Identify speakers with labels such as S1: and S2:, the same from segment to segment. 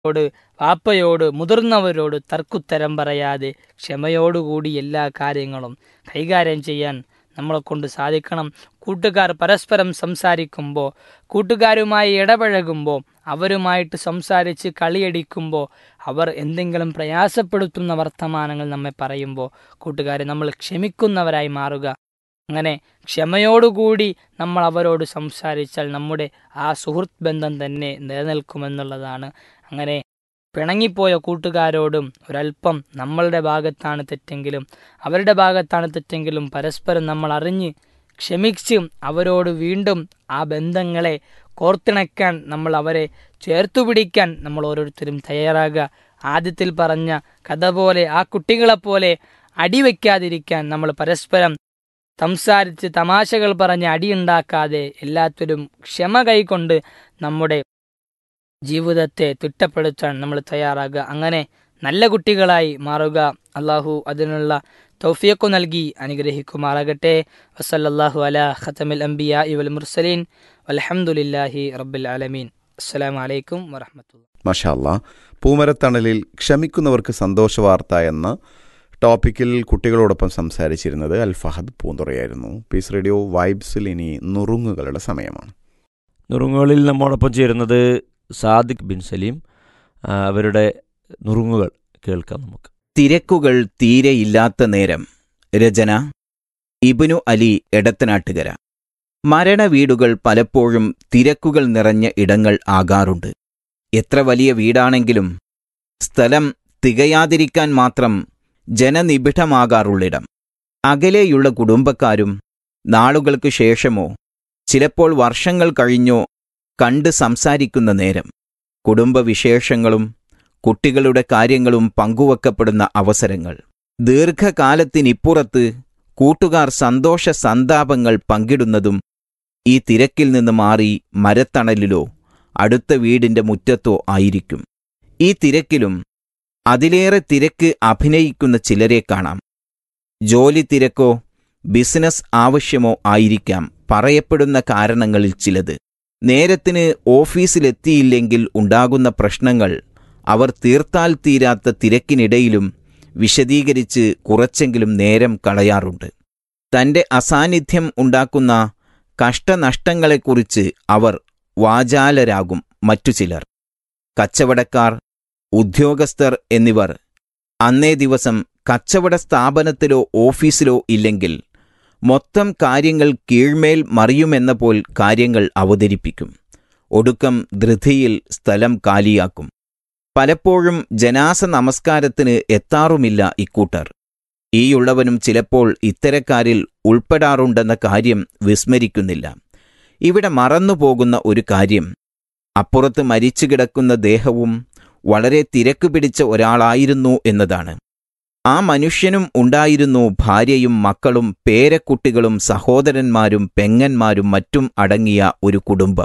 S1: ോട് വാപ്പയോട് മുതിർന്നവരോട് തർക്കുത്തരം പറയാതെ ക്ഷമയോടുകൂടി എല്ലാ കാര്യങ്ങളും കൈകാര്യം ചെയ്യാൻ നമ്മളെ കൊണ്ട് സാധിക്കണം കൂട്ടുകാർ പരസ്പരം സംസാരിക്കുമ്പോൾ കൂട്ടുകാരുമായി ഇടപഴകുമ്പോൾ അവരുമായിട്ട് സംസാരിച്ച് കളിയടിക്കുമ്പോൾ അവർ എന്തെങ്കിലും പ്രയാസപ്പെടുത്തുന്ന വർത്തമാനങ്ങൾ നമ്മെ പറയുമ്പോൾ കൂട്ടുകാരെ നമ്മൾ ക്ഷമിക്കുന്നവരായി മാറുക അങ്ങനെ ക്ഷമയോടുകൂടി നമ്മൾ അവരോട് സംസാരിച്ചാൽ നമ്മുടെ ആ സുഹൃത്ത് ബന്ധം തന്നെ നിലനിൽക്കുമെന്നുള്ളതാണ് അങ്ങനെ പിണങ്ങിപ്പോയ കൂട്ടുകാരോടും ഒരല്പം നമ്മളുടെ ഭാഗത്താണ് തെറ്റെങ്കിലും അവരുടെ ഭാഗത്താണ് തെറ്റെങ്കിലും പരസ്പരം നമ്മൾ അറിഞ്ഞ് ക്ഷമിച്ച് അവരോട് വീണ്ടും ആ ബന്ധങ്ങളെ കോർത്തിണക്കാൻ നമ്മൾ അവരെ ചേർത്തുപിടിക്കാൻ നമ്മൾ ഓരോരുത്തരും തയ്യാറാകുക ആദ്യത്തിൽ പറഞ്ഞ കഥ പോലെ ആ കുട്ടികളെപ്പോലെ അടിവെക്കാതിരിക്കാൻ നമ്മൾ പരസ്പരം സംസാരിച്ച് തമാശകൾ പറഞ്ഞ് അടിയുണ്ടാക്കാതെ എല്ലാത്തിലും ക്ഷമ കൈകൊണ്ട് നമ്മുടെ ജീവിതത്തെ തിട്ടപ്പെടുത്താൻ നമ്മൾ തയ്യാറാകുക അങ്ങനെ നല്ല കുട്ടികളായി മാറുക അള്ളാഹു അതിനുള്ള തൗഫിയക്കു നൽകി അനുഗ്രഹിക്കുമാറാകട്ടെ വസല്ലാഹു അല ഖത്തമിൽ അംബിയ ഇവൽ മുർസലീൻ വലഹമുല്ലാഹി റബ്ബിൽ ആലമീൻ അസ്സലാമു അലൈക്കും വറഹമത്തുള്ള
S2: മഷാല്ല പൂമരത്തണലിൽ ക്ഷമിക്കുന്നവർക്ക് സന്തോഷവാർത്ത എന്ന ടോപ്പിക്കിൽ കുട്ടികളോടൊപ്പം സംസാരിച്ചിരുന്നത് അൽ ഫഹദ് പൂന്തുറയായിരുന്നു പീസ് റേഡിയോ വൈബ്സിൽ ഇനി നുറുങ്ങുകളുടെ സമയമാണ്
S3: നുറുങ്ങുകളിൽ നമ്മോടൊപ്പം ചേരുന്നത് സാദിഖ് ബിൻ സലീം ആ, അവരുടെ നുറുങ്ങുകൾ കേൾക്കാം നമുക്ക്
S4: തിരക്കുകൾ തീരെയില്ലാത്ത നേരം രചന ഇബിനു അലി എടത്തനാട്ടുകര മരണവീടുകൾ പലപ്പോഴും തിരക്കുകൾ നിറഞ്ഞ ഇടങ്ങൾ ആകാറുണ്ട് എത്ര വലിയ വീടാണെങ്കിലും സ്ഥലം തികയാതിരിക്കാൻ മാത്രം ജനനിബിഡമാകാറുള്ളിടം അകലെയുള്ള കുടുംബക്കാരും നാളുകൾക്ക് ശേഷമോ ചിലപ്പോൾ വർഷങ്ങൾ കഴിഞ്ഞോ കണ്ട് സംസാരിക്കുന്ന നേരം കുടുംബവിശേഷങ്ങളും കുട്ടികളുടെ കാര്യങ്ങളും പങ്കുവെക്കപ്പെടുന്ന അവസരങ്ങൾ ദീർഘകാലത്തിനിപ്പുറത്ത് കൂട്ടുകാർ സന്തോഷ സന്താപങ്ങൾ പങ്കിടുന്നതും ഈ തിരക്കിൽ നിന്ന് മാറി മരത്തണലിലോ അടുത്ത വീടിന്റെ മുറ്റത്തോ ആയിരിക്കും ഈ തിരക്കിലും അതിലേറെ തിരക്ക് അഭിനയിക്കുന്ന ചിലരെ കാണാം ജോലി തിരക്കോ ബിസിനസ് ആവശ്യമോ ആയിരിക്കാം പറയപ്പെടുന്ന കാരണങ്ങളിൽ ചിലത് നേരത്തിന് ഓഫീസിലെത്തിയില്ലെങ്കിൽ ഉണ്ടാകുന്ന പ്രശ്നങ്ങൾ അവർ തീർത്താൽ തീരാത്ത തിരക്കിനിടയിലും വിശദീകരിച്ച് കുറച്ചെങ്കിലും നേരം കളയാറുണ്ട് തന്റെ അസാന്നിധ്യം ഉണ്ടാക്കുന്ന കഷ്ടനഷ്ടങ്ങളെക്കുറിച്ച് അവർ വാചാലരാകും മറ്റു ചിലർ കച്ചവടക്കാർ ഉദ്യോഗസ്ഥർ എന്നിവർ അന്നേ ദിവസം കച്ചവട സ്ഥാപനത്തിലോ ഓഫീസിലോ ഇല്ലെങ്കിൽ മൊത്തം കാര്യങ്ങൾ കീഴ്മേൽ മറിയുമെന്ന പോൽ കാര്യങ്ങൾ അവതരിപ്പിക്കും ഒടുക്കം ധൃതിയിൽ സ്ഥലം കാലിയാക്കും പലപ്പോഴും ജനാസ നമസ്കാരത്തിന് എത്താറുമില്ല ഇക്കൂട്ടർ ഈയുള്ളവനും ചിലപ്പോൾ ഇത്തരക്കാരിൽ ഉൾപ്പെടാറുണ്ടെന്ന കാര്യം വിസ്മരിക്കുന്നില്ല ഇവിടെ മറന്നുപോകുന്ന ഒരു കാര്യം അപ്പുറത്ത് മരിച്ചു കിടക്കുന്ന ദേഹവും വളരെ തിരക്ക് പിടിച്ച ഒരാളായിരുന്നു എന്നതാണ് ആ മനുഷ്യനും ഉണ്ടായിരുന്നു ഭാര്യയും മക്കളും പേരക്കുട്ടികളും സഹോദരന്മാരും പെങ്ങന്മാരും മറ്റും അടങ്ങിയ ഒരു കുടുംബം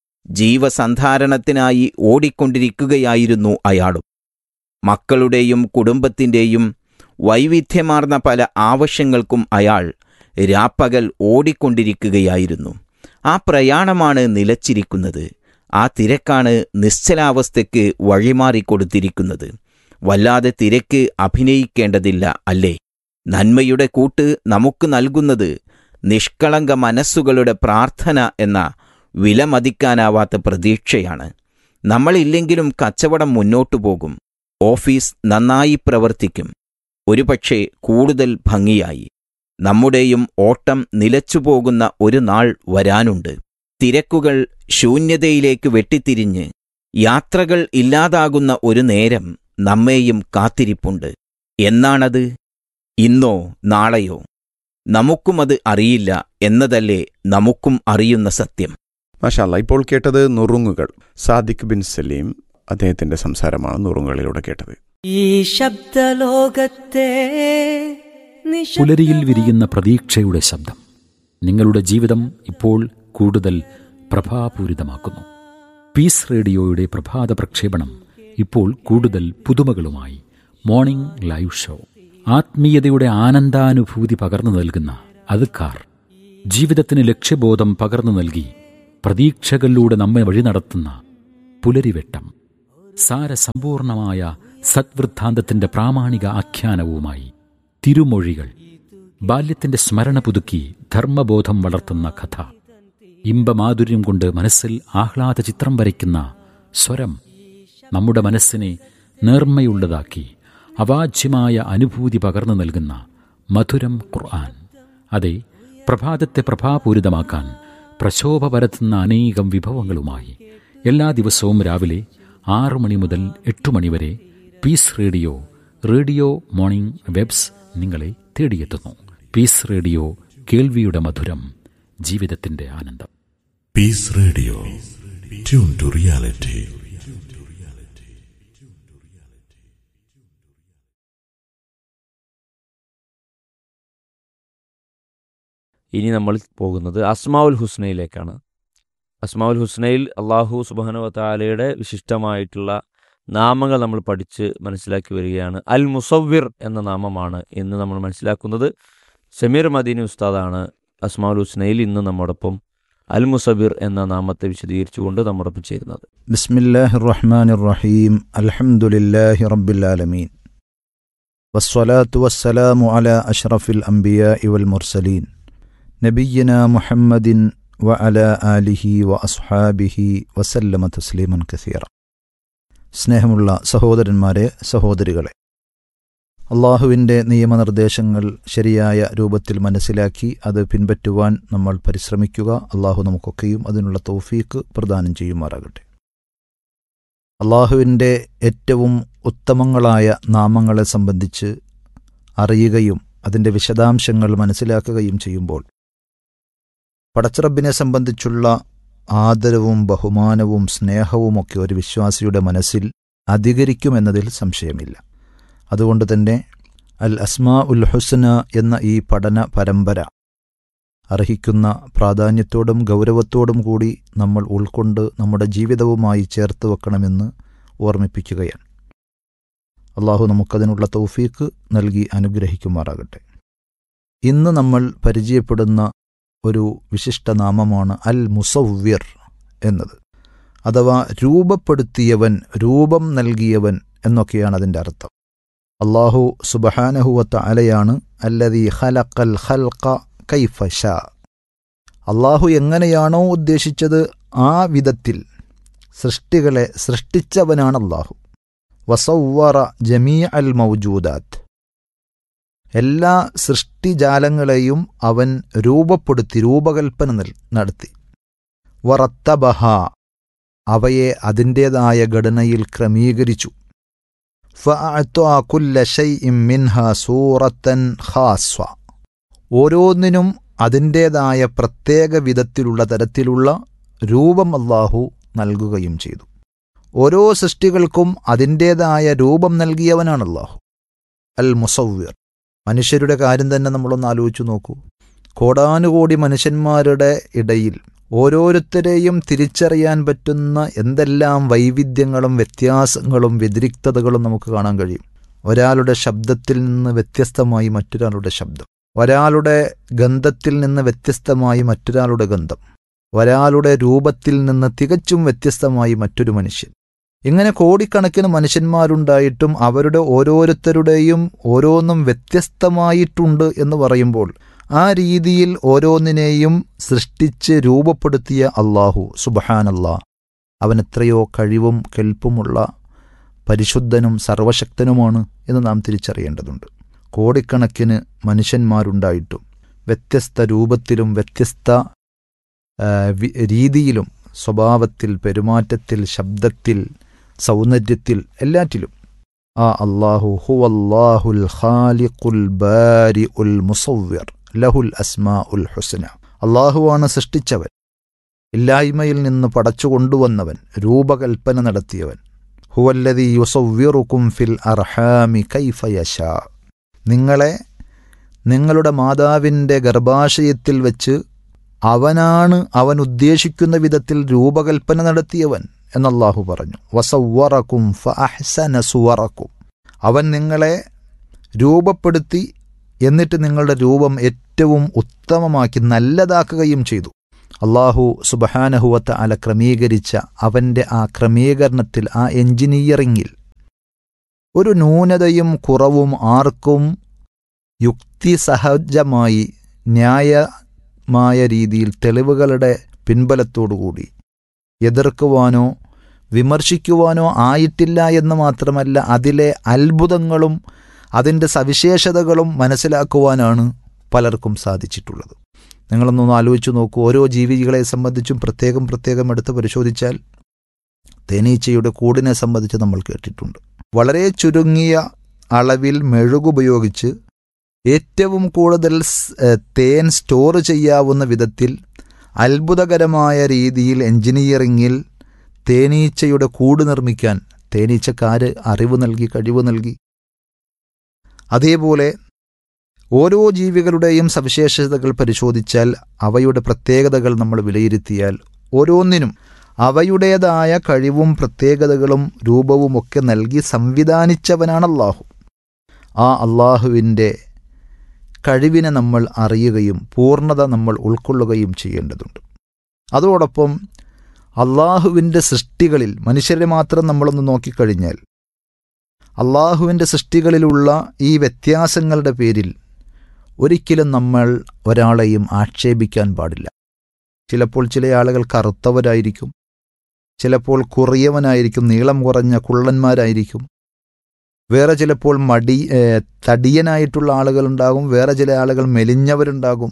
S4: ജീവസന്ധാരണത്തിനായി ഓടിക്കൊണ്ടിരിക്കുകയായിരുന്നു അയാളും മക്കളുടെയും കുടുംബത്തിൻ്റെയും വൈവിധ്യമാർന്ന പല ആവശ്യങ്ങൾക്കും അയാൾ രാപ്പകൽ ഓടിക്കൊണ്ടിരിക്കുകയായിരുന്നു ആ പ്രയാണമാണ് നിലച്ചിരിക്കുന്നത് ആ തിരക്കാണ് നിശ്ചലാവസ്ഥയ്ക്ക് വഴിമാറിക്കൊടുത്തിരിക്കുന്നത് വല്ലാതെ തിരക്ക് അഭിനയിക്കേണ്ടതില്ല അല്ലേ നന്മയുടെ കൂട്ട് നമുക്ക് നൽകുന്നത് നിഷ്കളങ്ക മനസ്സുകളുടെ പ്രാർത്ഥന എന്ന വിലമതിക്കാനാവാത്ത പ്രതീക്ഷയാണ് നമ്മളില്ലെങ്കിലും കച്ചവടം മുന്നോട്ടു പോകും ഓഫീസ് നന്നായി പ്രവർത്തിക്കും ഒരുപക്ഷെ കൂടുതൽ ഭംഗിയായി നമ്മുടെയും ഓട്ടം നിലച്ചുപോകുന്ന ഒരു നാൾ വരാനുണ്ട് തിരക്കുകൾ ശൂന്യതയിലേക്ക് വെട്ടിത്തിരിഞ്ഞ് യാത്രകൾ ഇല്ലാതാകുന്ന ഒരു നേരം നമ്മെയും കാത്തിരിപ്പുണ്ട് എന്നാണത് ഇന്നോ നാളെയോ നമുക്കുമത് അറിയില്ല എന്നതല്ലേ നമുക്കും അറിയുന്ന സത്യം
S2: മഷാല്ല ഇപ്പോൾ കേട്ടത് നുറുങ്ങുകൾ സാദിഖ് ബിൻ സലീം അദ്ദേഹത്തിന്റെ സംസാരമാണ് നുറുങ്ങുകളിലൂടെ കേട്ടത്
S5: ഈ ശബ്ദലോകത്തെ
S6: പുലരിയിൽ വിരിയുന്ന പ്രതീക്ഷയുടെ ശബ്ദം നിങ്ങളുടെ ജീവിതം ഇപ്പോൾ കൂടുതൽ പ്രഭാപൂരിതമാക്കുന്നു പീസ് റേഡിയോയുടെ പ്രഭാത പ്രക്ഷേപണം ഇപ്പോൾ കൂടുതൽ പുതുമകളുമായി മോർണിംഗ് ലൈവ് ഷോ ആത്മീയതയുടെ ആനന്ദാനുഭൂതി പകർന്നു നൽകുന്ന അതുക്കാർ ജീവിതത്തിന് ലക്ഷ്യബോധം പകർന്നു നൽകി പ്രതീക്ഷകളിലൂടെ നമ്മെ വഴി നടത്തുന്ന പുലരിവെട്ടം സാരസമ്പൂർണമായ സദ്വൃത്താന്തത്തിന്റെ പ്രാമാണിക ആഖ്യാനവുമായി തിരുമൊഴികൾ ബാല്യത്തിന്റെ സ്മരണ പുതുക്കി ധർമ്മബോധം വളർത്തുന്ന കഥ ഇമ്പമാധുര്യം കൊണ്ട് മനസ്സിൽ ആഹ്ലാദ ചിത്രം വരയ്ക്കുന്ന സ്വരം നമ്മുടെ മനസ്സിനെ നേർമ്മയുള്ളതാക്കി അവാച്യമായ അനുഭൂതി പകർന്നു നൽകുന്ന മധുരം ഖുർആൻ അതെ പ്രഭാതത്തെ പ്രഭാപൂരിതമാക്കാൻ പ്രശോഭ പരത്തുന്ന അനേകം വിഭവങ്ങളുമായി എല്ലാ ദിവസവും രാവിലെ ആറു മണി മുതൽ എട്ടു മണി വരെ peace radio radio morning vibes നിങ്ങളെ തേടിയെത്തുന്നു പീസ് റേഡിയോ കേൾവിയുടെ മധുരം ജീവിതത്തിന്റെ ആനന്ദം
S7: Peace Radio. Tune to reality.
S3: ഇനി നമ്മൾ പോകുന്നത് അസ്മാവുൽ ഹുസ്നയിലേക്കാണ് അസ്മാവുൽ ഹുസ്നയിൽ അള്ളാഹു സുബാനു താലയുടെ വിശിഷ്ടമായിട്ടുള്ള നാമങ്ങൾ നമ്മൾ പഠിച്ച് മനസ്സിലാക്കി വരികയാണ് അൽ മുസവ്വിർ എന്ന നാമമാണ് ഇന്ന് നമ്മൾ മനസ്സിലാക്കുന്നത് സമീർ മദീനി ഉസ്താദാണ് അസ്മാവുൽ ഹുസ്നയിൽ ഇന്ന് നമ്മോടൊപ്പം അൽ മുസബിർ എന്ന നാമത്തെ വിശദീകരിച്ചുകൊണ്ട് നമ്മോടൊപ്പം ചേരുന്നത്
S8: بسم الله الرحمن الرحيم الحمد لله رب العالمين والصلاة والسلام على أشرف الأنبياء والمرسلين نبينا محمد وعلى آله وأصحابه وسلم تسليما كثيرا സ്നേഹമുള്ള സഹോദരന്മാരെ സഹോദരികളെ അള്ളാഹുവിൻ്റെ നിയമനിർദ്ദേശങ്ങൾ ശരിയായ രൂപത്തിൽ മനസ്സിലാക്കി അത് പിൻപറ്റുവാൻ നമ്മൾ പരിശ്രമിക്കുക അള്ളാഹു നമുക്കൊക്കെയും അതിനുള്ള തൗഫീക്ക് പ്രദാനം ചെയ്യുമാറാകട്ടെ അള്ളാഹുവിൻ്റെ ഏറ്റവും ഉത്തമങ്ങളായ നാമങ്ങളെ സംബന്ധിച്ച് അറിയുകയും അതിൻ്റെ വിശദാംശങ്ങൾ മനസ്സിലാക്കുകയും ചെയ്യുമ്പോൾ പടച്ചിറബിനെ സംബന്ധിച്ചുള്ള ആദരവും ബഹുമാനവും സ്നേഹവുമൊക്കെ ഒരു വിശ്വാസിയുടെ മനസ്സിൽ അധികരിക്കുമെന്നതിൽ സംശയമില്ല അതുകൊണ്ട് തന്നെ അൽ അസ്മാ ഉൽ ഹുസ്ന എന്ന ഈ പഠന പരമ്പര അർഹിക്കുന്ന പ്രാധാന്യത്തോടും ഗൗരവത്തോടും കൂടി നമ്മൾ ഉൾക്കൊണ്ട് നമ്മുടെ ജീവിതവുമായി ചേർത്ത് വെക്കണമെന്ന് ഓർമ്മിപ്പിക്കുകയാണ് അള്ളാഹു നമുക്കതിനുള്ള തൗഫീക്ക് നൽകി അനുഗ്രഹിക്കുമാറാകട്ടെ ഇന്ന് നമ്മൾ പരിചയപ്പെടുന്ന ഒരു വിശിഷ്ട നാമമാണ് അൽ മുസവ്വിർ എന്നത് അഥവാ രൂപപ്പെടുത്തിയവൻ രൂപം നൽകിയവൻ എന്നൊക്കെയാണ് അതിൻ്റെ അർത്ഥം അള്ളാഹു സുബഹാനഹുവത്ത അലയാണ് അല്ലതി ഖലഖൽ ഖൽഖ കൈഫ ഷാ അള്ളാഹു എങ്ങനെയാണോ ഉദ്ദേശിച്ചത് ആ വിധത്തിൽ സൃഷ്ടികളെ സൃഷ്ടിച്ചവനാണ് അള്ളാഹു വസവ്വറ ജമീ അൽ മൗജൂദാത്ത് എല്ലാ സൃഷ്ടിജാലങ്ങളെയും അവൻ രൂപപ്പെടുത്തി രൂപകൽപ്പന നൽ- നടത്തി വറത്തബഹ അവയെ അതിൻ്റേതായ ഘടനയിൽ ക്രമീകരിച്ചു ഫഅഅത്വ കുല്ല ശൈഇൻ മിൻഹ സൂറത്തൻ ഖാസ്വ ഓരോന്നിനും അതിൻ്റേതായ പ്രത്യേക വിധത്തിലുള്ള തരത്തിലുള്ള രൂപം അള്ളാഹു നൽകുകയും ചെയ്തു ഓരോ സൃഷ്ടികൾക്കും അതിൻ്റേതായ രൂപം നൽകിയവനാണ് അള്ളാഹു അൽ മുസവ്വിർ മനുഷ്യരുടെ കാര്യം തന്നെ നമ്മളൊന്ന് ആലോചിച്ചു നോക്കൂ കോടാനുകോടി മനുഷ്യന്മാരുടെ ഇടയിൽ ഓരോരുത്തരെയും തിരിച്ചറിയാൻ പറ്റുന്ന എന്തെല്ലാം വൈവിധ്യങ്ങളും വ്യത്യാസങ്ങളും വ്യതിരിക്തതകളും നമുക്ക് കാണാൻ കഴിയും ഒരാളുടെ ശബ്ദത്തിൽ നിന്ന് വ്യത്യസ്തമായി മറ്റൊരാളുടെ ശബ്ദം ഒരാളുടെ ഗന്ധത്തിൽ നിന്ന് വ്യത്യസ്തമായി മറ്റൊരാളുടെ ഗന്ധം ഒരാളുടെ രൂപത്തിൽ നിന്ന് തികച്ചും വ്യത്യസ്തമായി മറ്റൊരു മനുഷ്യൻ ഇങ്ങനെ കോടിക്കണക്കിന് മനുഷ്യന്മാരുണ്ടായിട്ടും അവരുടെ ഓരോരുത്തരുടെയും ഓരോന്നും വ്യത്യസ്തമായിട്ടുണ്ട് എന്ന് പറയുമ്പോൾ ആ രീതിയിൽ ഓരോന്നിനെയും സൃഷ്ടിച്ച് രൂപപ്പെടുത്തിയ അള്ളാഹു സുബഹാനല്ലാ അവൻ എത്രയോ കഴിവും കെൽപ്പുമുള്ള പരിശുദ്ധനും സർവശക്തനുമാണ് എന്ന് നാം തിരിച്ചറിയേണ്ടതുണ്ട് കോടിക്കണക്കിന് മനുഷ്യന്മാരുണ്ടായിട്ടും വ്യത്യസ്ത രൂപത്തിലും വ്യത്യസ്ത ആ, വി- രീതിയിലും സ്വഭാവത്തിൽ പെരുമാറ്റത്തിൽ ശബ്ദത്തിൽ സൗന്ദര്യത്തിൽ എല്ലാറ്റിലും ആ അള്ളാഹു ഹുവല്ലാഹുൽ ഖാലിഖുൽ ബാരി ഉൽ മുസവ്വിർ ലഹുൽ അസ്മാ ഉൽ ഹുസ്ന അള്ളാഹുവാണ് സൃഷ്ടിച്ചവൻ ഇല്ലായ്മയിൽ നിന്ന് പടച്ചു കൊണ്ടുവന്നവൻ രൂപകൽപ്പന നടത്തിയവൻ ഹുവല്ലതി യുസവ്വിറുക്കും ഫിൽ അർഹാമി കൈഫ യശാ നിങ്ങളെ നിങ്ങളുടെ മാതാവിൻ്റെ ഗർഭാശയത്തിൽ വെച്ച് അവനാണ് അവൻ ഉദ്ദേശിക്കുന്ന വിധത്തിൽ രൂപകൽപ്പന നടത്തിയവൻ എന്നല്ലാഹു പറഞ്ഞു വസവ്വറക്കും ഫഅഹ്സന സുവറക്കും അവൻ നിങ്ങളെ രൂപപ്പെടുത്തി എന്നിട്ട് നിങ്ങളുടെ രൂപം ഏറ്റവും ഉത്തമമാക്കി നല്ലതാക്കുകയും ചെയ്തു അള്ളാഹു സുബഹാനഹുവത്ത അല ക്രമീകരിച്ച അവൻ്റെ ആ ക്രമീകരണത്തിൽ ആ എഞ്ചിനീയറിങ്ങിൽ ഒരു ന്യൂനതയും കുറവും ആർക്കും യുക്തിസഹജമായി ന്യായമായ രീതിയിൽ തെളിവുകളുടെ പിൻബലത്തോടുകൂടി എതിർക്കുവാനോ വിമർശിക്കുവാനോ ആയിട്ടില്ല എന്ന് മാത്രമല്ല അതിലെ അത്ഭുതങ്ങളും അതിൻ്റെ സവിശേഷതകളും മനസ്സിലാക്കുവാനാണ് പലർക്കും സാധിച്ചിട്ടുള്ളത് നിങ്ങളൊന്നൊന്ന് ആലോചിച്ച് നോക്കൂ ഓരോ ജീവികളെ സംബന്ധിച്ചും പ്രത്യേകം പ്രത്യേകം എടുത്ത് പരിശോധിച്ചാൽ തേനീച്ചയുടെ കൂടിനെ സംബന്ധിച്ച് നമ്മൾ കേട്ടിട്ടുണ്ട് വളരെ ചുരുങ്ങിയ അളവിൽ മെഴുകുപയോഗിച്ച് ഏറ്റവും കൂടുതൽ സ്- ഏഹ് തേൻ സ്റ്റോർ ചെയ്യാവുന്ന വിധത്തിൽ അത്ഭുതകരമായ രീതിയിൽ എഞ്ചിനീയറിങ്ങിൽ തേനീച്ചയുടെ കൂട് നിർമ്മിക്കാൻ തേനീച്ചക്കാര് അറിവ് നൽകി കഴിവ് നൽകി അതേപോലെ ഓരോ ജീവികളുടെയും സവിശേഷതകൾ പരിശോധിച്ചാൽ അവയുടെ പ്രത്യേകതകൾ നമ്മൾ വിലയിരുത്തിയാൽ ഓരോന്നിനും അവയുടേതായ കഴിവും പ്രത്യേകതകളും രൂപവുമൊക്കെ നൽകി സംവിധാനിച്ചവനാണ് അള്ളാഹു ആ അള്ളാഹുവിൻ്റെ കഴിവിനെ നമ്മൾ അറിയുകയും പൂർണ്ണത നമ്മൾ ഉൾക്കൊള്ളുകയും ചെയ്യേണ്ടതുണ്ട് അതോടൊപ്പം അള്ളാഹുവിൻ്റെ സൃഷ്ടികളിൽ മനുഷ്യരെ മാത്രം നമ്മളൊന്ന് നോക്കിക്കഴിഞ്ഞാൽ അള്ളാഹുവിൻ്റെ സൃഷ്ടികളിലുള്ള ഈ വ്യത്യാസങ്ങളുടെ പേരിൽ ഒരിക്കലും നമ്മൾ ഒരാളെയും ആക്ഷേപിക്കാൻ പാടില്ല ചിലപ്പോൾ ചില ആളുകൾ കറുത്തവരായിരിക്കും ചിലപ്പോൾ കുറിയവനായിരിക്കും നീളം കുറഞ്ഞ കുള്ളന്മാരായിരിക്കും വേറെ ചിലപ്പോൾ മടി ഏഹ്, തടിയനായിട്ടുള്ള ആളുകളുണ്ടാകും വേറെ ചില ആളുകൾ മെലിഞ്ഞവരുണ്ടാകും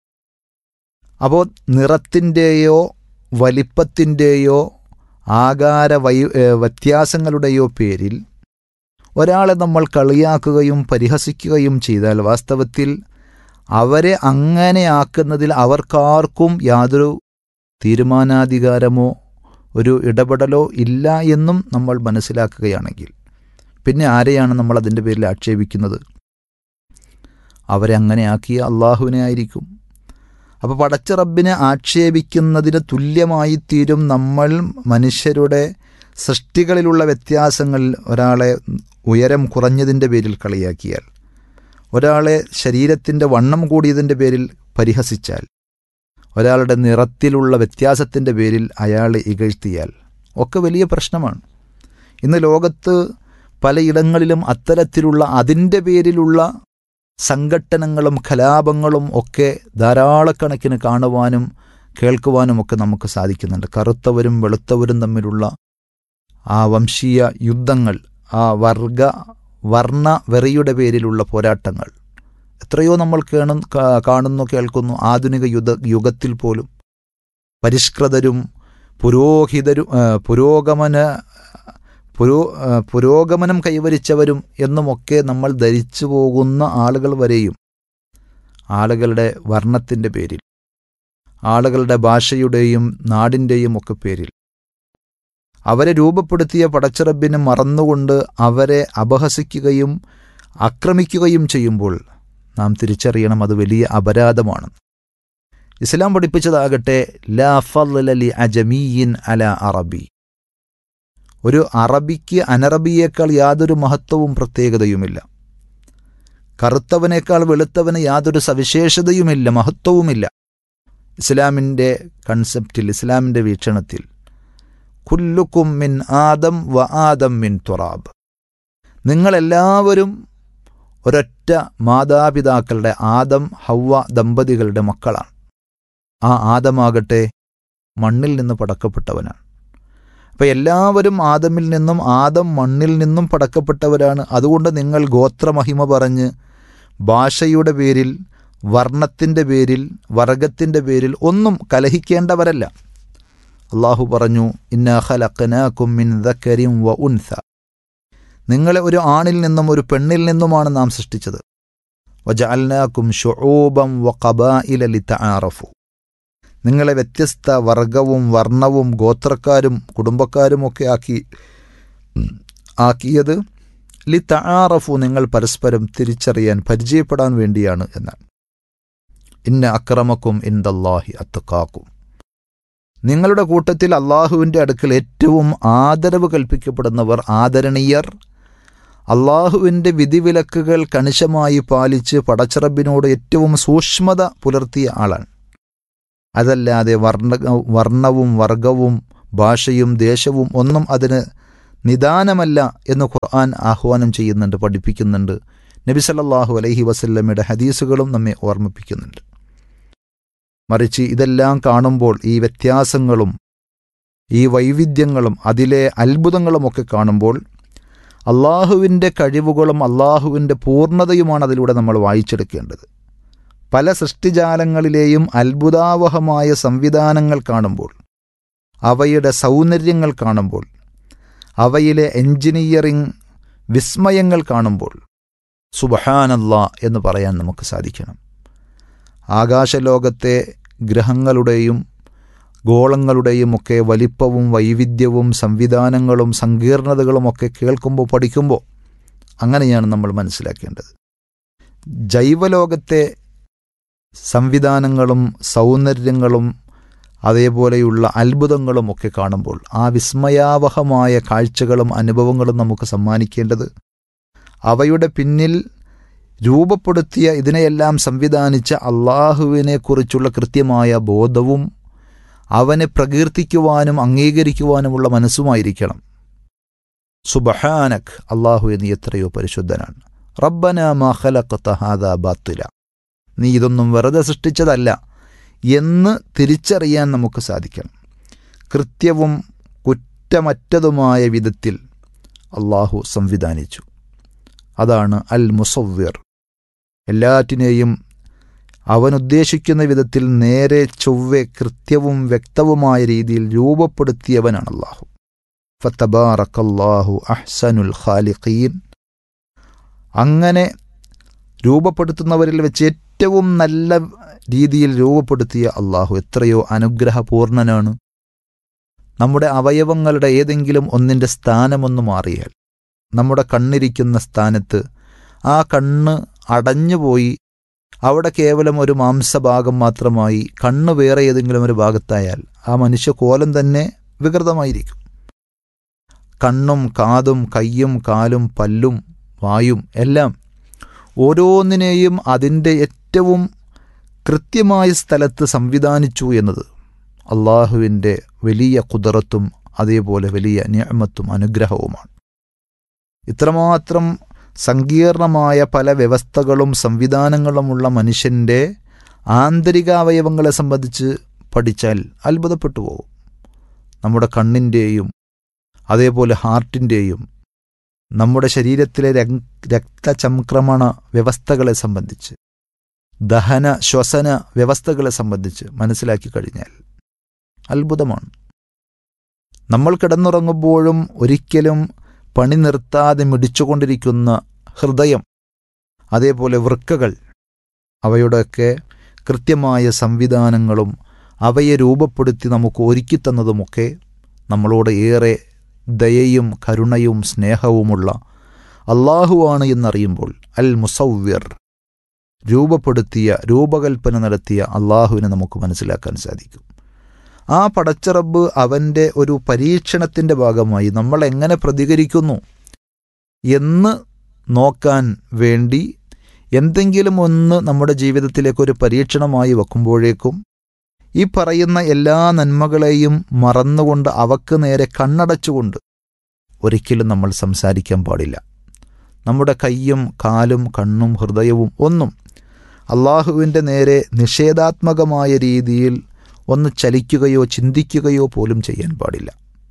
S8: അപ്പോൾ നിറത്തിൻ്റെയോ വലിപ്പത്തിൻ്റെയോ ആകാര വൈ ഏഹ്, വ്യത്യാസങ്ങളുടെയോ പേരിൽ ഒരാളെ നമ്മൾ കളിയാക്കുകയും പരിഹസിക്കുകയും ചെയ്താൽ വാസ്തവത്തിൽ അവരെ അങ്ങനെയാക്കുന്നതിൽ അവർക്കാർക്കും യാതൊരു തീരുമാനാധികാരമോ ഒരു ഇടപെടലോ ഇല്ല എന്നും നമ്മൾ മനസ്സിലാക്കുകയാണെങ്കിൽ പിന്നെ ആരെയാണ് നമ്മൾ അതിൻ്റെ പേരിൽ ആക്ഷേപിക്കുന്നത് അവരെ അങ്ങനെ ആക്കിയ അള്ളാഹുവിനെ ആയിരിക്കും അപ്പോൾ പടച്ച റബ്ബിനെ ആക്ഷേപിക്കുന്നതിന് തുല്യമായി തീരും നമ്മൾ മനുഷ്യരുടെ സൃഷ്ടികളിലുള്ള വ്യത്യാസങ്ങളിൽ ഒരാളെ ഉയരം കുറഞ്ഞതിൻ്റെ പേരിൽ കളിയാക്കിയാൽ ഒരാളെ ശരീരത്തിൻ്റെ വണ്ണം കൂടിയതിൻ്റെ പേരിൽ പരിഹസിച്ചാൽ ഒരാളുടെ നിറത്തിലുള്ള വ്യത്യാസത്തിൻ്റെ പേരിൽ അയാളെ ഇകഴ്ത്തിയാൽ ഒക്കെ വലിയ പ്രശ്നമാണ് ഇന്ന് ലോകത്ത് പലയിടങ്ങളിലും അത്തരത്തിലുള്ള അതിൻ്റെ പേരിലുള്ള സംഘട്ടനങ്ങളും കലാപങ്ങളും ഒക്കെ ധാരാളക്കണക്കിന് കാണുവാനും കേൾക്കുവാനും ഒക്കെ നമുക്ക് സാധിക്കുന്നുണ്ട് കറുത്തവരും വെളുത്തവരും തമ്മിലുള്ള ആ വംശീയ യുദ്ധങ്ങൾ ആ വർഗ വർണ്ണ വെറിയുടെ പേരിലുള്ള പോരാട്ടങ്ങൾ എത്രയോ നമ്മൾ കേണു കാ- കാണുന്നു കേൾക്കുന്നു ആധുനിക യുദ്ധ യുഗത്തിൽ പോലും പരിഷ്കൃതരും പുരോഹിതരും ആ, പുരോഗമന പുരോ ആ, പുരോഗമനം കൈവരിച്ചവരും എന്നുമൊക്കെ നമ്മൾ ധരിച്ചു പോകുന്ന ആളുകൾ വരെയും ആളുകളുടെ വർണ്ണത്തിൻ്റെ പേരിൽ ആളുകളുടെ ഭാഷയുടെയും നാടിൻ്റെയും ഒക്കെ പേരിൽ അവരെ രൂപപ്പെടുത്തിയ പടച്ചിറബിനെ മറന്നുകൊണ്ട് അവരെ അപഹസിക്കുകയും ആക്രമിക്കുകയും ചെയ്യുമ്പോൾ നാം തിരിച്ചറിയണം അത് വലിയ അപരാധമാണ് ഇസ്ലാം പഠിപ്പിച്ചതാകട്ടെ ലാ ഫളലി അജമീയിൻ അല അറബി ഒരു അറബിക്ക് അനറബിയേക്കാൾ യാതൊരു മഹത്വവും പ്രത്യേകതയുമില്ല കറുത്തവനേക്കാൾ വെളുത്തവന് യാതൊരു സവിശേഷതയുമില്ല മഹത്വവുമില്ല ഇസ്ലാമിൻ്റെ കൺസെപ്റ്റിൽ ഇസ്ലാമിൻ്റെ വീക്ഷണത്തിൽ കുല്ലുക്കും മിൻ ആദം വ ആദം മിൻ തുറാബ് നിങ്ങളെല്ലാവരും ഒരൊറ്റ മാതാപിതാക്കളുടെ ആദം ഹവ്വ ദമ്പതികളുടെ മക്കളാണ് ആ ആദമാകട്ടെ മണ്ണിൽ നിന്ന് പടക്കപ്പെട്ടവനാണ് അപ്പം എല്ലാവരും ആദമിൽ നിന്നും ആദം മണ്ണിൽ നിന്നും പടക്കപ്പെട്ടവരാണ് അതുകൊണ്ട് നിങ്ങൾ ഗോത്രമഹിമ പറഞ്ഞ് ഭാഷയുടെ പേരിൽ വർണ്ണത്തിൻ്റെ പേരിൽ വർഗത്തിൻ്റെ പേരിൽ ഒന്നും കലഹിക്കേണ്ടവരല്ല അള്ളാഹു പറഞ്ഞു ഇന്ന ഖലഖനാകും മിൻ ദക്കരിം വ ഉൻസ നിങ്ങളെ ഒരു ആണിൽ നിന്നും ഒരു പെണ്ണിൽ നിന്നുമാണ് നാം സൃഷ്ടിച്ചത് വജഅൽനാക്കും ഷുഊബം വ ഖബായില ലിതആറഫു നിങ്ങളെ വ്യത്യസ്ത വർഗവും വർണ്ണവും ഗോത്രക്കാരും കുടുംബക്കാരും ഒക്കെ ആക്കി ആക്കിയത് ലി തആറഫു നിങ്ങൾ പരസ്പരം തിരിച്ചറിയാൻ പരിചയപ്പെടാൻ വേണ്ടിയാണ് എന്നാണ് ഇന്ന അക്രമക്കും ഇന്ദല്ലാഹി അത്തക്കാക്കും നിങ്ങളുടെ കൂട്ടത്തിൽ അള്ളാഹുവിൻ്റെ അടുക്കൽ ഏറ്റവും ആദരവ് കൽപ്പിക്കപ്പെടുന്നവർ ആദരണീയർ അള്ളാഹുവിൻ്റെ വിധിവിലക്കുകൾ കണിശമായി പാലിച്ച് പടച്ചിറബിനോട് ഏറ്റവും സൂക്ഷ്മത പുലർത്തിയ ആളാണ് അതല്ലാതെ വർണ്ണ വർണ്ണവും വർഗവും ഭാഷയും ദേശവും ഒന്നും അതിന് നിദാനമല്ല എന്ന് ഖുർആൻ ആഹ്വാനം ചെയ്യുന്നുണ്ട് പഠിപ്പിക്കുന്നുണ്ട് നബി സല്ലല്ലാഹു അലൈഹി വസല്ലമയുടെ ഹദീസുകളും നമ്മെ ഓർമ്മിപ്പിക്കുന്നുണ്ട് മറിച്ച് ഇതെല്ലാം കാണുമ്പോൾ ഈ വ്യത്യാസങ്ങളും ഈ വൈവിധ്യങ്ങളും അതിലെ അത്ഭുതങ്ങളുമൊക്കെ കാണുമ്പോൾ അള്ളാഹുവിൻ്റെ കഴിവുകളും അള്ളാഹുവിൻ്റെ പൂർണ്ണതയുമാണ് അതിലൂടെ നമ്മൾ വായിച്ചെടുക്കേണ്ടത് പല സൃഷ്ടിജാലങ്ങളിലെയും അത്ഭുതാവഹമായ സംവിധാനങ്ങൾ കാണുമ്പോൾ അവയുടെ സൗന്ദര്യങ്ങൾ കാണുമ്പോൾ അവയിലെ എഞ്ചിനീയറിംഗ് വിസ്മയങ്ങൾ കാണുമ്പോൾ സുബഹാനല്ല എന്ന് പറയാൻ നമുക്ക് സാധിക്കണം ആകാശലോകത്തെ ഗ്രഹങ്ങളുടെയും ഗോളങ്ങളുടെയും ഒക്കെ വലിപ്പവും വൈവിധ്യവും സംവിധാനങ്ങളും സങ്കീർണതകളുമൊക്കെ കേൾക്കുമ്പോൾ പഠിക്കുമ്പോൾ അങ്ങനെയാണ് നമ്മൾ മനസ്സിലാക്കേണ്ടത് ജൈവലോകത്തെ സംവിധാനങ്ങളും സൗന്ദര്യങ്ങളും അതേപോലെയുള്ള അത്ഭുതങ്ങളും ഒക്കെ കാണുമ്പോൾ ആ വിസ്മയാവഹമായ കാഴ്ചകളും അനുഭവങ്ങളും നമുക്ക് സമ്മാനിക്കേണ്ടത് അവയുടെ പിന്നിൽ രൂപപ്പെടുത്തിയ ഇതിനെയെല്ലാം സംവിധാനിച്ച അള്ളാഹുവിനെക്കുറിച്ചുള്ള കൃത്യമായ ബോധവും അവനെ പ്രകീർത്തിക്കുവാനും അംഗീകരിക്കുവാനുമുള്ള മനസ്സുമായിരിക്കണം സുബഹാനക് അള്ളാഹു നീ എത്രയോ പരിശുദ്ധനാണ് റബ്ബന മഹലക്കത്തഹാദ ബാത്തുല നീ ഇതൊന്നും വെറുതെ സൃഷ്ടിച്ചതല്ല എന്ന് തിരിച്ചറിയാൻ നമുക്ക് സാധിക്കണം കൃത്യവും കുറ്റമറ്റതുമായ വിധത്തിൽ അള്ളാഹു സംവിധാനിച്ചു അതാണ് അൽ മുസവ്വിർ എല്ലാറ്റിനെയും അവനുദ്ദേശിക്കുന്ന വിധത്തിൽ നേരെ ചൊവ്വെ കൃത്യവും വ്യക്തവുമായ രീതിയിൽ രൂപപ്പെടുത്തിയവനാണ് അള്ളാഹു ഫത്തബാറക്കല്ലാഹു അഹ്സനുൽ ഖാലിഖീൻ അങ്ങനെ രൂപപ്പെടുത്തുന്നവരിൽ വെച്ച് ഏറ്റവും നല്ല രീതിയിൽ രൂപപ്പെടുത്തിയ അള്ളാഹു എത്രയോ അനുഗ്രഹപൂർണനാണ് നമ്മുടെ അവയവങ്ങളുടെ ഏതെങ്കിലും ഒന്നിൻ്റെ സ്ഥാനമൊന്ന് മാറിയാൽ നമ്മുടെ കണ്ണിരിക്കുന്ന സ്ഥാനത്ത് ആ കണ്ണ് അടഞ്ഞുപോയി അവിടെ കേവലം ഒരു മാംസഭാഗം മാത്രമായി കണ്ണ് വേറെ ഏതെങ്കിലും ഒരു ഭാഗത്തായാൽ ആ മനുഷ്യ കോലം തന്നെ വികൃതമായിരിക്കും കണ്ണും കാതും കയ്യും കാലും പല്ലും വായും എല്ലാം ഓരോന്നിനെയും അതിൻ്റെ ഏറ്റവും കൃത്യമായ സ്ഥലത്ത് സംവിധാനിച്ചു എന്നത് അള്ളാഹുവിൻ്റെ വലിയ കുതിറത്തും അതേപോലെ വലിയ നിയമത്തും അനുഗ്രഹവുമാണ് ഇത്രമാത്രം സങ്കീർണമായ പല വ്യവസ്ഥകളും സംവിധാനങ്ങളുമുള്ള മനുഷ്യൻ്റെ ആന്തരികാവയവങ്ങളെ സംബന്ധിച്ച് പഠിച്ചാൽ അത്ഭുതപ്പെട്ടു പോകും നമ്മുടെ കണ്ണിൻ്റെയും അതേപോലെ ഹാർട്ടിൻ്റെയും നമ്മുടെ ശരീരത്തിലെ രക്തചംക്രമണ വ്യവസ്ഥകളെ സംബന്ധിച്ച് ദഹന ശ്വസന വ്യവസ്ഥകളെ സംബന്ധിച്ച് മനസ്സിലാക്കി കഴിഞ്ഞാൽ അത്ഭുതമാണ് നമ്മൾ കിടന്നുറങ്ങുമ്പോഴും ഒരിക്കലും പണി നിർത്താതെ മിടിച്ചുകൊണ്ടിരിക്കുന്ന ഹൃദയം അതേപോലെ വൃക്കകൾ അവയുടെയൊക്കെ കൃത്യമായ സംവിധാനങ്ങളും അവയെ രൂപപ്പെടുത്തി നമുക്ക് ഒരുക്കിത്തന്നതുമൊക്കെ നമ്മളോട് ഏറെ ദയയും കരുണയും സ്നേഹവുമുള്ള അള്ളാഹുവാണ് എന്നറിയുമ്പോൾ അൽ മുസവ്വിർ രൂപപ്പെടുത്തിയ രൂപകൽപ്പന നടത്തിയ അള്ളാഹുവിനെ നമുക്ക് മനസ്സിലാക്കാൻ സാധിക്കും ആ പടച്ചറബ് അവൻ്റെ ഒരു പരീക്ഷണത്തിൻ്റെ ഭാഗമായി നമ്മൾ എങ്ങനെ പ്രതികരിക്കുന്നു എന്ന് നോക്കാൻ വേണ്ടി എന്തെങ്കിലും ഒന്ന് നമ്മുടെ ജീവിതത്തിലേക്ക് ഒരു പരീക്ഷണമായി വെക്കുമ്പോഴേക്കും ഈ പറയുന്ന എല്ലാ നന്മകളെയും മറന്നുകൊണ്ട് അവക്ക് നേരെ കണ്ണടച്ചുകൊണ്ട് ഒരിക്കലും നമ്മൾ സംസാരിക്കാൻ പാടില്ല നമ്മുടെ കയ്യും കാലും കണ്ണും ഹൃദയവും ഒന്നും അള്ളാഹുവിൻ്റെ നേരെ നിഷേധാത്മകമായ രീതിയിൽ ഒന്ന് ചലിക്കുകയോ ചിന്തിക്കുകയോ പോലും ചെയ്യാൻ പാടില്ല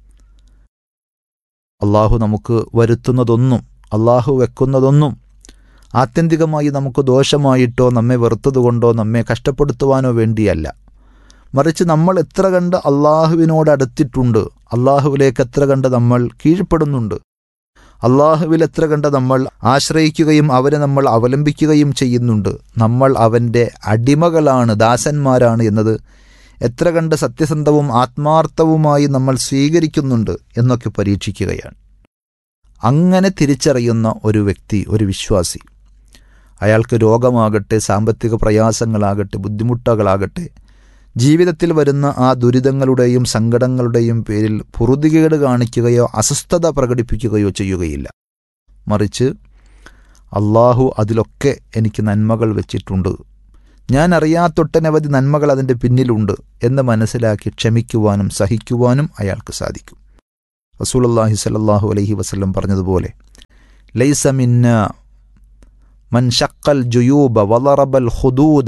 S8: അള്ളാഹു നമുക്ക് വരുത്തുന്നതൊന്നും അള്ളാഹു വെക്കുന്നതൊന്നും ആത്യന്തികമായി നമുക്ക് ദോഷമായിട്ടോ നമ്മെ വെറുത്തതുകൊണ്ടോ നമ്മെ കഷ്ടപ്പെടുത്തുവാനോ വേണ്ടിയല്ല മറിച്ച് നമ്മൾ എത്ര കണ്ട് അള്ളാഹുവിനോട് അടുത്തിട്ടുണ്ട് അള്ളാഹുവിലേക്ക് എത്ര കണ്ട് നമ്മൾ കീഴ്പ്പെടുന്നുണ്ട് അള്ളാഹുവിൽ എത്ര കണ്ട് നമ്മൾ ആശ്രയിക്കുകയും അവരെ നമ്മൾ അവലംബിക്കുകയും ചെയ്യുന്നുണ്ട് നമ്മൾ അവൻ്റെ അടിമകളാണ് ദാസന്മാരാണ് എന്നത് എത്ര കണ്ട് സത്യസന്ധവും ആത്മാർത്ഥവുമായി നമ്മൾ സ്വീകരിക്കുന്നുണ്ട് എന്നൊക്കെ പരീക്ഷിക്കുകയാണ് അങ്ങനെ തിരിച്ചറിയുന്ന ഒരു വ്യക്തി ഒരു വിശ്വാസി അയാൾക്ക് രോഗമാകട്ടെ സാമ്പത്തിക പ്രയാസങ്ങളാകട്ടെ ബുദ്ധിമുട്ടുകളാകട്ടെ ജീവിതത്തിൽ വരുന്ന ആ ദുരിതങ്ങളുടെയും സങ്കടങ്ങളുടെയും പേരിൽ പുറുതികേട് കാണിക്കുകയോ അസ്വസ്ഥത പ്രകടിപ്പിക്കുകയോ ചെയ്യുകയില്ല മറിച്ച് അള്ളാഹു അതിലൊക്കെ എനിക്ക് നന്മകൾ വെച്ചിട്ടുണ്ട് ഞാൻ അറിയാത്തൊട്ടനവധി നന്മകൾ അതിൻ്റെ പിന്നിലുണ്ട് എന്ന് മനസ്സിലാക്കി ക്ഷമിക്കുവാനും സഹിക്കുവാനും അയാൾക്ക് സാധിക്കും റസൂലുള്ളാഹി സ്വല്ലല്ലാഹു അലൈഹി വസല്ലം പറഞ്ഞതുപോലെ ലൈസ മിന്ന മൻ ഷക്കൽ ജുയൂബ വളറബൽ ഹുദൂദ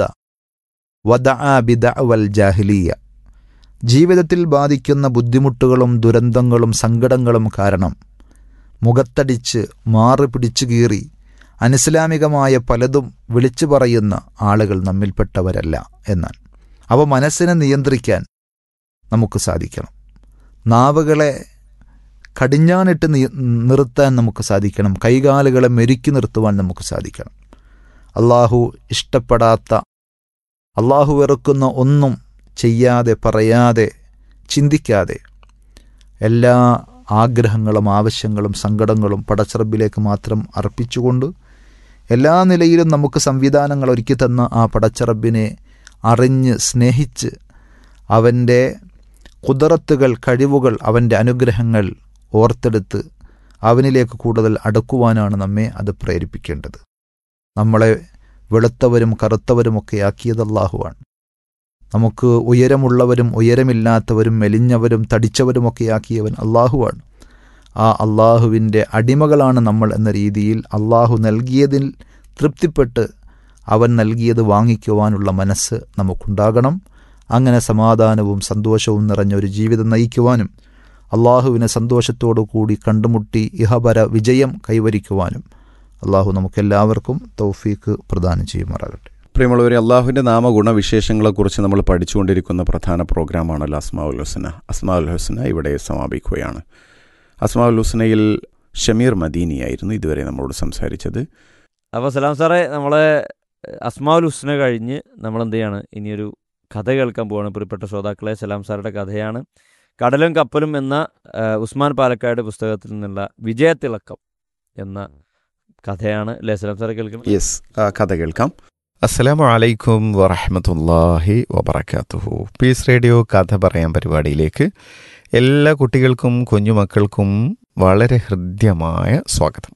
S8: വദഅ ബിദഅവൽ ജാഹിലിയ ജീവിതത്തിൽ ബാധിക്കുന്ന ബുദ്ധിമുട്ടുകളും ദുരന്തങ്ങളും സങ്കടങ്ങളും കാരണം മുഖത്തടിച്ച് മാറ് പിടിച്ചു കീറി അനിസ്ലാമികമായ പലതും വിളിച്ചു പറയുന്ന ആളുകൾ നമ്മിൽപ്പെട്ടവരല്ല എന്നാൽ അവ മനസ്സിനെ നിയന്ത്രിക്കാൻ നമുക്ക് സാധിക്കണം നാവുകളെ കടിഞ്ഞാണിട്ട് നി നിർത്താൻ നമുക്ക് സാധിക്കണം കൈകാലുകളെ മെരുക്കി നിർത്തുവാൻ നമുക്ക് സാധിക്കണം അള്ളാഹു ഇഷ്ടപ്പെടാത്ത അള്ളാഹു വെറുക്കുന്ന ഒന്നും ചെയ്യാതെ പറയാതെ ചിന്തിക്കാതെ എല്ലാ ആഗ്രഹങ്ങളും ആവശ്യങ്ങളും സങ്കടങ്ങളും പടച്ചറബിലേക്ക് മാത്രം അർപ്പിച്ചുകൊണ്ട് എല്ലാ നിലയിലും നമുക്ക് സംവിധാനങ്ങൾ ഒരുക്കി തന്ന ആ പടച്ചറബിനെ അറിഞ്ഞ് സ്നേഹിച്ച് അവൻ്റെ കുതിറത്തുകൾ കഴിവുകൾ അവൻ്റെ അനുഗ്രഹങ്ങൾ ഓർത്തെടുത്ത് അവനിലേക്ക് കൂടുതൽ അടുക്കുവാനാണ് നമ്മെ അത് പ്രേരിപ്പിക്കേണ്ടത് നമ്മളെ വെളുത്തവരും കറുത്തവരുമൊക്കെ ആക്കിയത് അള്ളാഹുവാണ് നമുക്ക് ഉയരമുള്ളവരും ഉയരമില്ലാത്തവരും മെലിഞ്ഞവരും തടിച്ചവരുമൊക്കെ ആക്കിയവൻ അള്ളാഹുവാണ് ആ അള്ളാഹുവിൻ്റെ അടിമകളാണ് നമ്മൾ എന്ന രീതിയിൽ അള്ളാഹു നൽകിയതിൽ തൃപ്തിപ്പെട്ട് അവൻ നൽകിയത് വാങ്ങിക്കുവാനുള്ള മനസ്സ് നമുക്കുണ്ടാകണം അങ്ങനെ സമാധാനവും സന്തോഷവും നിറഞ്ഞ ഒരു ജീവിതം നയിക്കുവാനും അള്ളാഹുവിനെ സന്തോഷത്തോടു കൂടി കണ്ടുമുട്ടി ഇഹപര വിജയം കൈവരിക്കുവാനും അള്ളാഹു നമുക്കെല്ലാവർക്കും തൗഫീക്ക് പ്രദാനം ചെയ്യുമാറാകട്ടെ
S2: പ്രിയമുള്ളവരെ അള്ളാഹുവിൻ്റെ നാമഗുണവിശേഷങ്ങളെക്കുറിച്ച് നമ്മൾ പഠിച്ചുകൊണ്ടിരിക്കുന്ന പ്രധാന പ്രോഗ്രാമാണല്ലോ അസ്മാഉൽ ഹുസന അസ്മാഉൽ ഹുസന ഇവിടെ സമാപിക്കുകയാണ് അസ്മാഉൽ ഹുസനയിൽ ഷമീർ മദീനിയായിരുന്നു ഇതുവരെ നമ്മളോട് സംസാരിച്ചത്
S3: അപ്പോൾ സലാം സാറേ നമ്മളെ അസ്മാവുൽ ഹുസ്ന കഴിഞ്ഞ് നമ്മൾ എന്ത് ചെയ്യാണ് ഇനിയൊരു കഥ കേൾക്കാൻ പോവാണ് പ്രിയപ്പെട്ട ശ്രോതാക്കളെ സലാം സാറുടെ കഥയാണ് കടലും കപ്പലും എന്ന ആ, ഉസ്മാൻ പാലക്കാട് പുസ്തകത്തിൽ നിന്നുള്ള വിജയത്തിളക്കം എന്ന കഥയാണ് അല്ലേ സലാം സാറെ കേൾക്കുന്നത്
S2: യെസ് ആ കഥ കേൾക്കാം അസ്സലാമു അലൈക്കും വറഹമത്തല്ലാഹി വബർക്കാത്തുഹു പീസ് റേഡിയോ കഥ പറയാൻ പരിപാടിയിലേക്ക് എല്ലാ കുട്ടികൾക്കും കുഞ്ഞുമക്കൾക്കും വളരെ ഹൃദ്യമായ സ്വാഗതം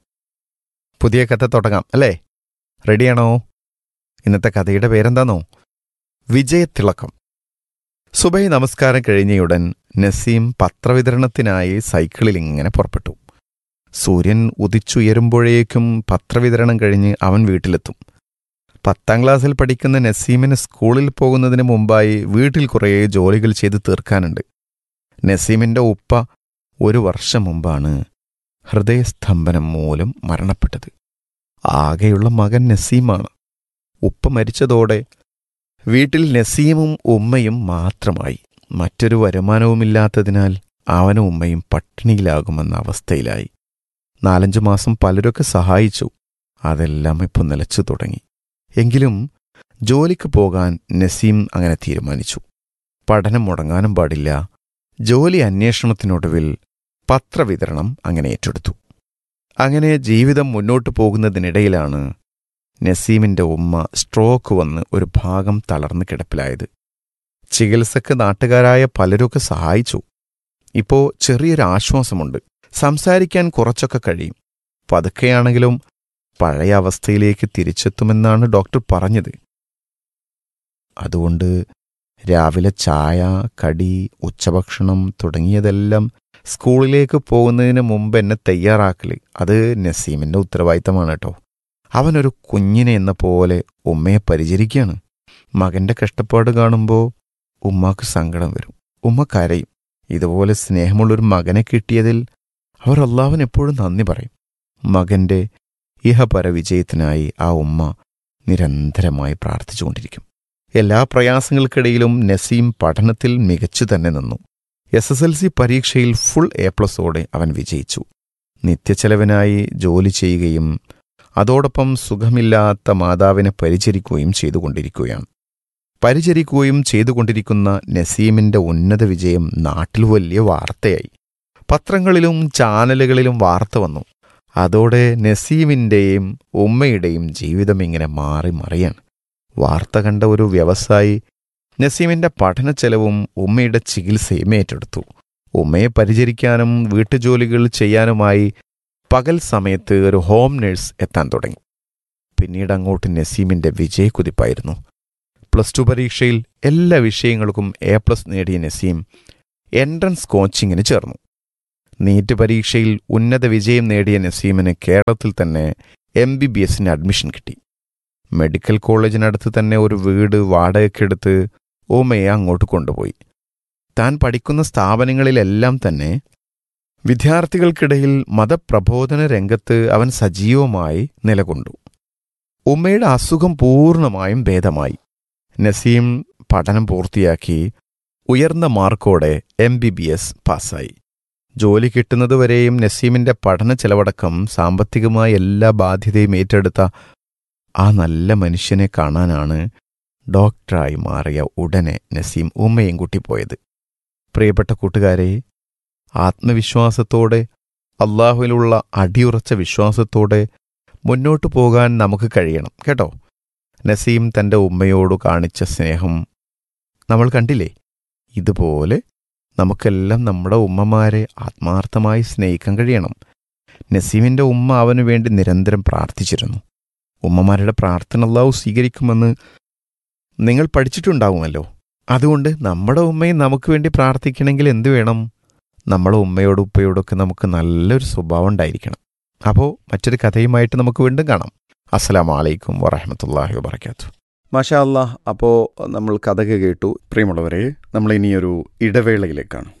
S2: പുതിയ കഥ തുടങ്ങാം അല്ലേ റെഡിയാണോ ഇന്നത്തെ കഥയുടെ പേരെന്താണോ വിജയത്തിളക്കം സുബൈ നമസ്കാരം കഴിഞ്ഞയുടൻ നസീം പത്രവിതരണത്തിനായി സൈക്കിളിൽ ഇങ്ങനെ പുറപ്പെട്ടു സൂര്യൻ ഉദിച്ചുയരുമ്പോഴേക്കും പത്രവിതരണം കഴിഞ്ഞ് അവൻ വീട്ടിലെത്തും പത്താം ക്ലാസ്സിൽ പഠിക്കുന്ന നസീമിന് സ്കൂളിൽ പോകുന്നതിന് മുമ്പായി വീട്ടിൽ കുറേ ജോലികൾ ചെയ്ത് തീർക്കാനുണ്ട് നസീമിന്റെ ഉപ്പ ഒരു വർഷം മുമ്പാണ് ഹൃദയസ്തംഭനം മൂലം മരണപ്പെട്ടത് ആകെയുള്ള മകൻ നസീമാണ് ഉപ്പ മരിച്ചതോടെ വീട്ടിൽ നസീമും ഉമ്മയും മാത്രമായി മറ്റൊരു വരുമാനവുമില്ലാത്തതിനാൽ അവനും ഉമ്മയും പട്ടിണിയിലാകുമെന്ന അവസ്ഥയിലായി നാലഞ്ചു മാസം പലരൊക്കെ സഹായിച്ചു അതെല്ലാം ഇപ്പം നിലച്ചു തുടങ്ങി എങ്കിലും ജോലിക്ക് പോകാൻ നസീം അങ്ങനെ തീരുമാനിച്ചു പഠനം മുടങ്ങാനും പാടില്ല ജോലി അന്വേഷണത്തിനൊടുവിൽ പത്രവിതരണം അങ്ങനെ ഏറ്റെടുത്തു അങ്ങനെ ജീവിതം മുന്നോട്ടു പോകുന്നതിനിടയിലാണ് നസീമിന്റെ ഉമ്മ സ്ട്രോക്ക് വന്ന് ഒരു ഭാഗം തളർന്ന് കിടപ്പിലായത് ചികിത്സക്ക് നാട്ടുകാരായ പലരൊക്കെ സഹായിച്ചു ഇപ്പോ ചെറിയൊരു ആശ്വാസമുണ്ട് സംസാരിക്കാൻ കുറച്ചൊക്കെ കഴിയും പതുക്കെയാണെങ്കിലും പഴയ അവസ്ഥയിലേക്ക് തിരിച്ചെത്തുമെന്നാണ് ഡോക്ടർ പറഞ്ഞത് അതുകൊണ്ട് രാവിലെ ചായ കടി ഉച്ചഭക്ഷണം തുടങ്ങിയതെല്ലാം സ്കൂളിലേക്ക് പോകുന്നതിന് മുമ്പ് എന്നെ തയ്യാറാക്കല് അത് നസീമിന്റെ ഉത്തരവാദിത്തമാണ് കേട്ടോ അവനൊരു കുഞ്ഞിനെ എന്ന പോലെ ഉമ്മയെ പരിചരിക്കുകയാണ് മകന്റെ കഷ്ടപ്പാട് കാണുമ്പോൾ ഉമ്മാക്ക് സങ്കടം വരും ഉമ്മ കരയും ഇതുപോലെ സ്നേഹമുള്ളൊരു മകനെ കിട്ടിയതിൽ അവർ അള്ളാഹുവിന് എപ്പോഴും നന്ദി പറയും മകന്റെ ഇഹപര വിജയത്തിനായി ആ ഉമ്മ നിരന്തരമായി പ്രാർത്ഥിച്ചുകൊണ്ടിരിക്കും എല്ലാ പ്രയാസങ്ങൾക്കിടയിലും നസീം പഠനത്തിൽ മികച്ചു തന്നെ നിന്നു എസ് എസ് എൽ സി പരീക്ഷയിൽ ഫുൾ എ പ്ലസോടെ അവൻ വിജയിച്ചു നിത്യച്ചെലവിനായി ജോലി ചെയ്യുകയും അതോടൊപ്പം സുഖമില്ലാത്ത മാതാവിനെ പരിചരിക്കുകയും ചെയ്തുകൊണ്ടിരിക്കുകയാണ് പരിചരിക്കുകയും ചെയ്തുകൊണ്ടിരിക്കുന്ന നസീമിന്റെ ഉന്നത വിജയം നാട്ടിൽ വലിയ വാർത്തയായി പത്രങ്ങളിലും ചാനലുകളിലും വാർത്ത വന്നു അതോടെ നസീമിന്റെയും ഉമ്മയുടെയും ജീവിതം ഇങ്ങനെ മാറി മറിയാണ് വാർത്ത കണ്ട ഒരു വ്യവസായി നസീമിന്റെ പഠന ചെലവും ഉമ്മയുടെ ചികിത്സയും ഏറ്റെടുത്തു ഉമ്മയെ പരിചരിക്കാനും വീട്ടുജോലികൾ ചെയ്യാനുമായി പകൽ സമയത്ത് ഒരു ഹോം നഴ്സ് എത്താൻ തുടങ്ങി പിന്നീട് അങ്ങോട്ട് നസീമിന്റെ വിജയക്കുതിപ്പായിരുന്നു പ്ലസ് ടു പരീക്ഷയിൽ എല്ലാ വിഷയങ്ങൾക്കും എ പ്ലസ് നേടിയ നസീം എൻട്രൻസ് കോച്ചിങ്ങിന് ചേർന്നു നീറ്റ് പരീക്ഷയിൽ ഉന്നത വിജയം നേടിയ നസീമിന് കേരളത്തിൽ തന്നെ എം ബി ബി എസിന് അഡ്മിഷൻ കിട്ടി മെഡിക്കൽ കോളേജിനടുത്ത് തന്നെ ഒരു വീട് വാടകയ്ക്കെടുത്ത് ഓമയെ അങ്ങോട്ട് കൊണ്ടുപോയി താൻ പഠിക്കുന്ന സ്ഥാപനങ്ങളിലെല്ലാം തന്നെ വിദ്യാർത്ഥികൾക്കിടയിൽ മതപ്രബോധന രംഗത്ത് അവൻ സജീവമായി നിലകൊണ്ടു ഉമ്മയുടെ അസുഖം പൂർണ്ണമായും ഭേദമായി നസീം പഠനം പൂർത്തിയാക്കി ഉയർന്ന മാർക്കോടെ എം ബി ബി എസ് പാസ്സായി ജോലി കിട്ടുന്നതുവരെയും നസീമിന്റെ പഠന ചെലവടക്കം സാമ്പത്തികമായ എല്ലാ ബാധ്യതയും ഏറ്റെടുത്ത ആ നല്ല മനുഷ്യനെ കാണാനാണ് ഡോക്ടറായി മാറിയ ഉടനെ നസീം ഉമ്മയും കൂട്ടിപ്പോയത് പ്രിയപ്പെട്ട കൂട്ടുകാരെ ആത്മവിശ്വാസത്തോടെ അള്ളാഹുവിലുള്ള അടിയുറച്ച വിശ്വാസത്തോടെ മുന്നോട്ടു പോകാൻ നമുക്ക് കഴിയണം കേട്ടോ നസീം തൻ്റെ ഉമ്മയോട് കാണിച്ച സ്നേഹം നമ്മൾ കണ്ടില്ലേ ഇതുപോലെ നമുക്കെല്ലാം നമ്മുടെ ഉമ്മമാരെ ആത്മാർത്ഥമായി സ്നേഹിക്കാൻ കഴിയണം നസീമിൻ്റെ ഉമ്മ അവനു വേണ്ടി നിരന്തരം പ്രാർത്ഥിച്ചിരുന്നു ഉമ്മമാരുടെ പ്രാർത്ഥന അള്ളാഹു സ്വീകരിക്കുമെന്ന് നിങ്ങൾ പഠിച്ചിട്ടുണ്ടാവുമല്ലോ അതുകൊണ്ട് നമ്മുടെ ഉമ്മയും നമുക്ക് വേണ്ടി പ്രാർത്ഥിക്കണമെങ്കിൽ എന്തു വേണം നമ്മുടെ ഉമ്മയോടും ഉപ്പയോടൊക്കെ നമുക്ക് നല്ലൊരു സ്വഭാവം ഉണ്ടായിരിക്കണം അപ്പോൾ മറ്റൊരു കഥയുമായിട്ട് നമുക്ക് വീണ്ടും കാണാം അസ്സലാമു അലൈക്കും വറഹമത്തല്ലാഹി വബർക്കാത്തു മാഷാ അല്ലാഹ് അപ്പോൾ നമ്മൾ കഥ കേട്ടു പ്രിയമുള്ളവരെ നമ്മൾ ഇനിയൊരു ഇടവേളയിലേക്കാണ്